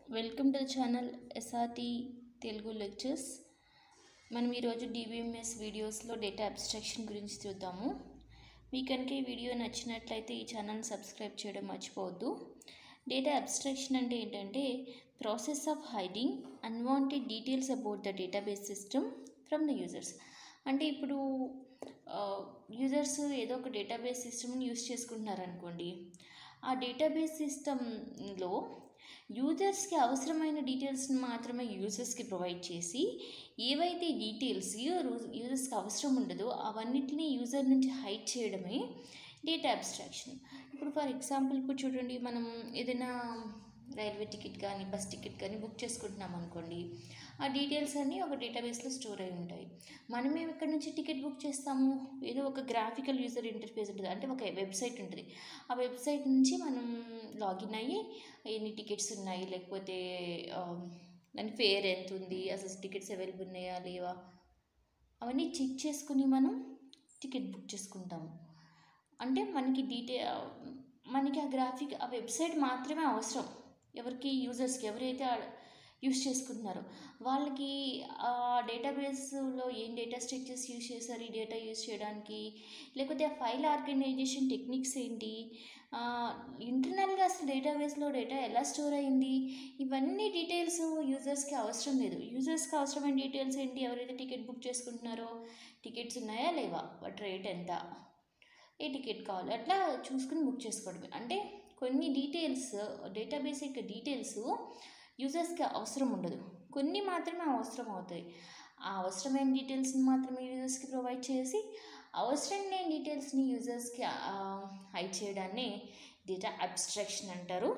welcome to the channel SRT Telugu lectures మనం ఈరోజు DBMS వీడియోస్లో డేటా అబ్స్ట్రాక్షన్ గురించి చూద్దాము మీకు కనుక ఈ వీడియో నచ్చినట్లయితే ఈ ఛానల్ సబ్స్క్రైబ్ చేయడం మర్చిపోవద్దు డేటా అబ్స్ట్రాక్షన్ అంటే ఏంటంటే process of hiding unwanted details about the database system from the users అంటే ఇప్పుడు యూజర్స్ ఏదో ఒక డేటాబేస్ సిస్టమ్ని యూస్ చేసుకుంటున్నారు అనుకోండి ఆ డేటాబేస్ సిస్టంలో యూజర్స్కి అవసరమైన డీటెయిల్స్ని మాత్రమే యూజర్స్కి ప్రొవైడ్ చేసి ఏవైతే డీటెయిల్స్ యూజర్స్కి అవసరం ఉండదో అవన్నిటిని యూజర్ నుంచి హైడ్ చేయడమే డేటా అబ్స్ట్రాక్షన్ ఇప్పుడు ఫర్ ఎగ్జాంపుల్ ఇప్పుడు చూడండి మనం ఏదైనా రైల్వే టికెట్ కానీ బస్ టికెట్ కానీ బుక్ చేసుకుంటున్నాం అనుకోండి ఆ డీటెయిల్స్ అన్నీ ఒక డేటాబేస్లో స్టోర్ అయి ఉంటాయి మనం మేము ఇక్కడ నుంచి టికెట్ బుక్ చేస్తాము ఏదో ఒక గ్రాఫికల్ యూజర్ ఇంటర్ఫేస్ ఉంటుంది అంటే ఒక వెబ్సైట్ ఉంటుంది ఆ వెబ్సైట్ నుంచి మనం లాగిన్ అయ్యి ఎన్ని టికెట్స్ ఉన్నాయి లేకపోతే దాని ఫేర్ ఎంత ఉంది అసలు టికెట్స్ అవైలబుల్ ఉన్నాయా లేవా అవన్నీ చెక్ చేసుకుని మనం టికెట్ బుక్ చేసుకుంటాము అంటే మనకి డీటెయిల్ మనకి ఆ గ్రాఫిక్ ఆ వెబ్సైట్ మాత్రమే అవసరం ఎవరికి యూజర్స్కి ఎవరైతే యూస్ చేసుకుంటున్నారో వాళ్ళకి ఆ డేటాబేస్లో ఏం డేటా స్ట్రక్చర్స్ యూస్ చేశారు ఈ డేటా యూస్ చేయడానికి లేకపోతే ఆ ఫైల్ ఆర్గనైజేషన్ టెక్నిక్స్ ఏంటి ఇంటర్నల్గా అసలు డేటాబేస్లో డేటా ఎలా స్టోర్ అయింది ఇవన్నీ డీటెయిల్స్ యూజర్స్కి అవసరం లేదు యూజర్స్కి అవసరమైన డీటెయిల్స్ ఏంటి ఎవరైతే టికెట్ బుక్ చేసుకుంటున్నారో టికెట్స్ ఉన్నాయా లేవా వాటి రేట్ ఎంత ఏ టికెట్ కావాలి అట్లా చూసుకుని బుక్ చేసుకోవడమే అంటే కొన్ని డీటెయిల్స్ డేటాబేస్ యొక్క డీటెయిల్స్ యూజర్స్కి అవసరం ఉండదు కొన్ని మాత్రమే అవసరం అవుతాయి ఆ అవసరమైన డీటెయిల్స్ని మాత్రమే యూజర్స్కి ప్రొవైడ్ చేసి అవసరం లేని డీటెయిల్స్ని యూజర్స్కి హైడ్ చేయడాన్ని డేటా అబ్స్ట్రాక్షన్ అంటారు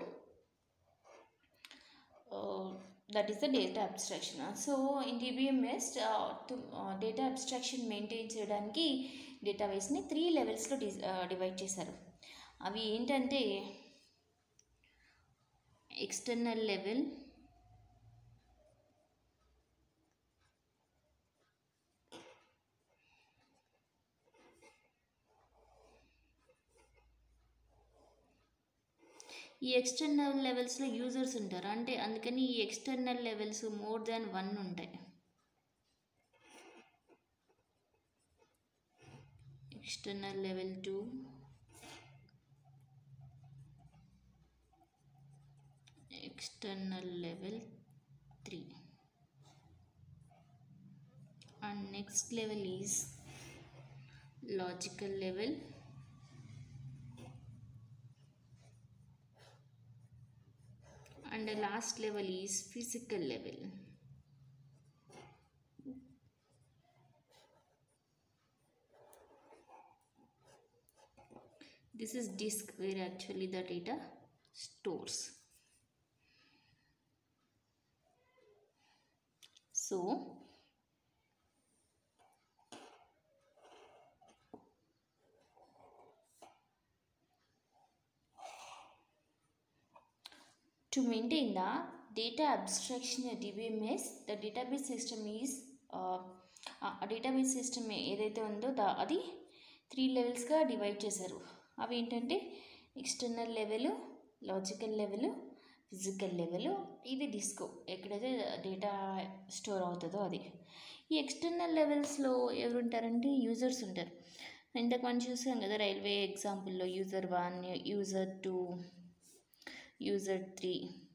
that is the data abstraction so in DBMS data abstraction maintain చేయడానికి డేటాబేస్ని త్రీ లెవెల్స్లో డి డివైడ్ చేశారు అవి ఏంటంటే ఎక్స్టర్నల్ లెవెల్ ఈ ఎక్స్టర్నల్ లెవెల్స్లో యూజర్స్ ఉంటారు అంటే అందుకని ఈ external levels more than one ఉంటాయి external level two external level 3 and next level is logical level and the last level is physical level this is disk where actually the data stores so to maintain the data abstraction at DBMS the database system is ఆ database system ఏదైతే ఉందో దా అది three లెవెల్స్గా divide చేశారు అవి ఏంటంటే external level logical level physical level ఇది డిస్కో ఎక్కడైతే డేటా స్టోర్ అవుతుందో అది ఈ ఎక్స్టర్నల్ లెవెల్స్లో ఎవరు ఉంటారంటే యూజర్స్ ఉంటారు ఇంతకు మనం చూసాం కదా రైల్వే ఎగ్జాంపుల్లో user one user two user three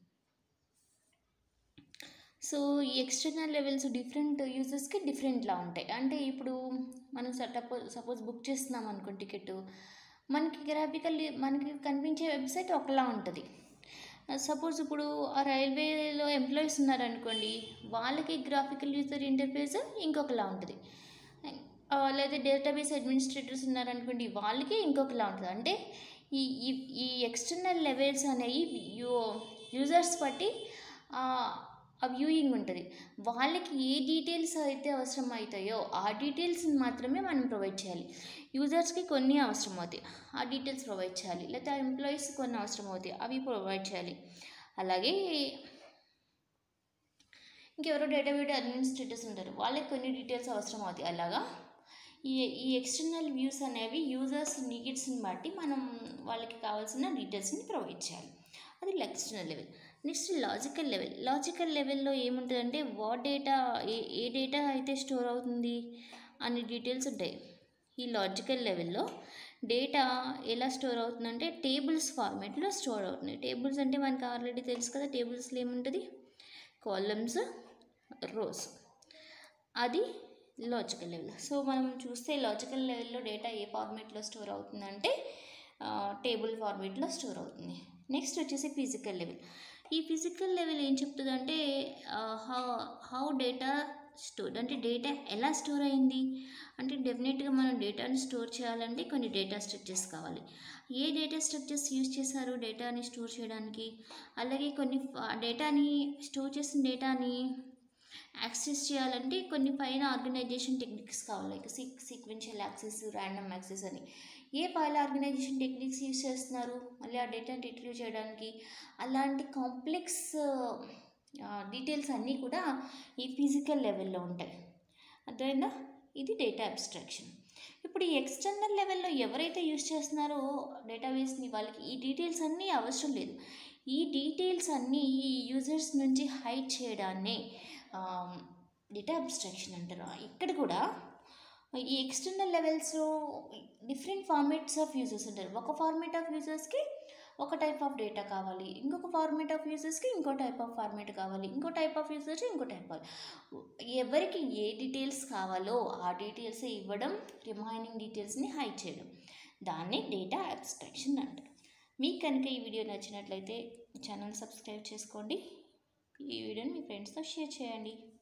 so ఈ ఎక్స్టర్నల్ లెవెల్స్ డిఫరెంట్ యూజర్స్కి డిఫరెంట్లా ఉంటాయి అంటే ఇప్పుడు మనం సపోజ్ సపోజ్ బుక్ చేస్తున్నాం అనుకోండి టికెట్ మనకి గ్రాఫికల్ మనకి కనిపించే వెబ్సైట్ ఒకలా ఉంటుంది సపోజ్ ఇప్పుడు ఆ రైల్వేలో ఎంప్లాయీస్ ఉన్నారనుకోండి వాళ్ళకి గ్రాఫికల్ యూజర్ ఇంటర్ఫేస్ ఇంకొకలా ఉంటుంది లేదా డేటాబేస్ అడ్మినిస్ట్రేటర్స్ ఉన్నారనుకోండి వాళ్ళకి ఇంకొకలా ఉంటుంది అంటే ఈ ఈ ఎక్స్టర్నల్ లెవెల్స్ అనేవి యూ యూజర్స్ బట్టి ఆ వ్యూయింగ్ ఉంటుంది వాళ్ళకి ఏ డీటెయిల్స్ అయితే అవసరం అవుతాయో ఆ డీటెయిల్స్ని మాత్రమే మనం ప్రొవైడ్ చేయాలి యూజర్స్కి కొన్ని అవసరం అవుతాయి ఆ డీటెయిల్స్ ప్రొవైడ్ చేయాలి లేకపోతే ఆ ఎంప్లాయీస్ కొన్ని అవసరం అవుతాయి అవి ప్రొవైడ్ చేయాలి అలాగే ఇంకెవరో డేటాబేట్ అడ్మినిస్ట్రేటర్స్ ఉంటారు వాళ్ళకి కొన్ని డీటెయిల్స్ అవసరం అవుతాయి అలాగా ఈ ఈ ఎక్స్టర్నల్ వ్యూస్ అనేవి యూజర్స్ నీడ్స్ని బట్టి మనం వాళ్ళకి కావాల్సిన డీటెయిల్స్ని ప్రొవైడ్ చేయాలి అది external level next logical level logical లెవెల్లో ఏముంటుందంటే వాట్ డేటా ఏ ఏ డేటా అయితే స్టోర్ అవుతుంది అనే డీటెయిల్స్ ఉంటాయి ఈ లాజికల్ లెవెల్లో డేటా ఎలా స్టోర్ అవుతుందంటే టేబుల్స్ ఫార్మేట్లో స్టోర్ అవుతుంది టేబుల్స్ అంటే మనకి ఆల్రెడీ తెలుసు కదా టేబుల్స్లో ఏముంటుంది కాలమ్స్ రోస్ అది లాజికల్ లెవెల్ సో మనం చూస్తే లాజికల్ లెవెల్లో డేటా ఏ ఫార్మేట్లో స్టోర్ అవుతుందంటే టేబుల్ ఫార్మేట్లో స్టోర్ అవుతుంది నెక్స్ట్ వచ్చేసి ఫిజికల్ లెవెల్ ఈ ఫిజికల్ లెవెల్ ఏం చెప్తుందంటే హౌ హౌ డేటా స్టోర్ అంటే డేటా ఎలా స్టోర్ అయింది అంటే డెఫినెట్గా మనం డేటాని స్టోర్ చేయాలంటే కొన్ని డేటా స్ట్రక్చర్స్ కావాలి ఏ డేటా స్ట్రక్చర్స్ యూజ్ చేశారు డేటాని స్టోర్ చేయడానికి అలాగే కొన్ని డేటాని స్టోర్ చేసిన డేటాని యాక్సెస్ చేయాలంటే కొన్ని పైన ఆర్గనైజేషన్ టెక్నిక్స్ కావాలి like seek sequential access random access అని ఏ ఫైల్ ఆర్గనైజేషన్ టెక్నిక్స్ యూజ్ చేస్తున్నారు మళ్ళీ ఆ డేటాని రిట్రీవ్ చేయడానికి అలాంటి కాంప్లెక్స్ డీటెయిల్స్ అన్నీ కూడా ఈ ఫిజికల్ లెవెల్లో ఉంటాయి అర్థమైందా ఇది డేటా అబ్స్ట్రాక్షన్ ఇప్పుడు ఈ ఎక్స్టర్నల్ లెవెల్లో ఎవరైతే యూజ్ చేస్తున్నారో డేటాబేస్ని వాళ్ళకి ఈ డీటెయిల్స్ అన్నీ అవసరం లేదు ఈ డీటెయిల్స్ అన్నీ ఈ యూజర్స్ నుంచి హైడ్ చేయడాన్నే డేటా అబ్స్ట్రాక్షన్ అంటారు ఇక్కడ కూడా ఈ ఎక్స్టర్నల్ లెవెల్స్లో డిఫరెంట్ ఫార్మేట్స్ ఆఫ్ యూజర్స్ ఉంటారు ఒక ఫార్మేట్ ఆఫ్ యూజర్స్కి ఒక టైప్ ఆఫ్ డేటా కావాలి ఇంకొక ఫార్మేట్ ఆఫ్ యూజర్స్కి ఇంకో టైప్ ఆఫ్ ఫార్మేట్ కావాలి ఇంకో టైప్ ఆఫ్ యూజర్స్కి ఇంకో టైప్ ఆఫ్ ఎవరికి ఏ డీటెయిల్స్ కావాలో ఆ డీటెయిల్స్ ఇవ్వడం రిమైనింగ్ డీటెయిల్స్ని హైడ్ చేయడం దాన్ని డేటా అబ్స్ట్రాక్షన్ అంటారు మీకు కనుక ఈ వీడియో నచ్చినట్లయితే ఛానల్ సబ్స్క్రైబ్ చేసుకోండి ఈ వీడియోని మీ ఫ్రెండ్స్తో షేర్ చేయండి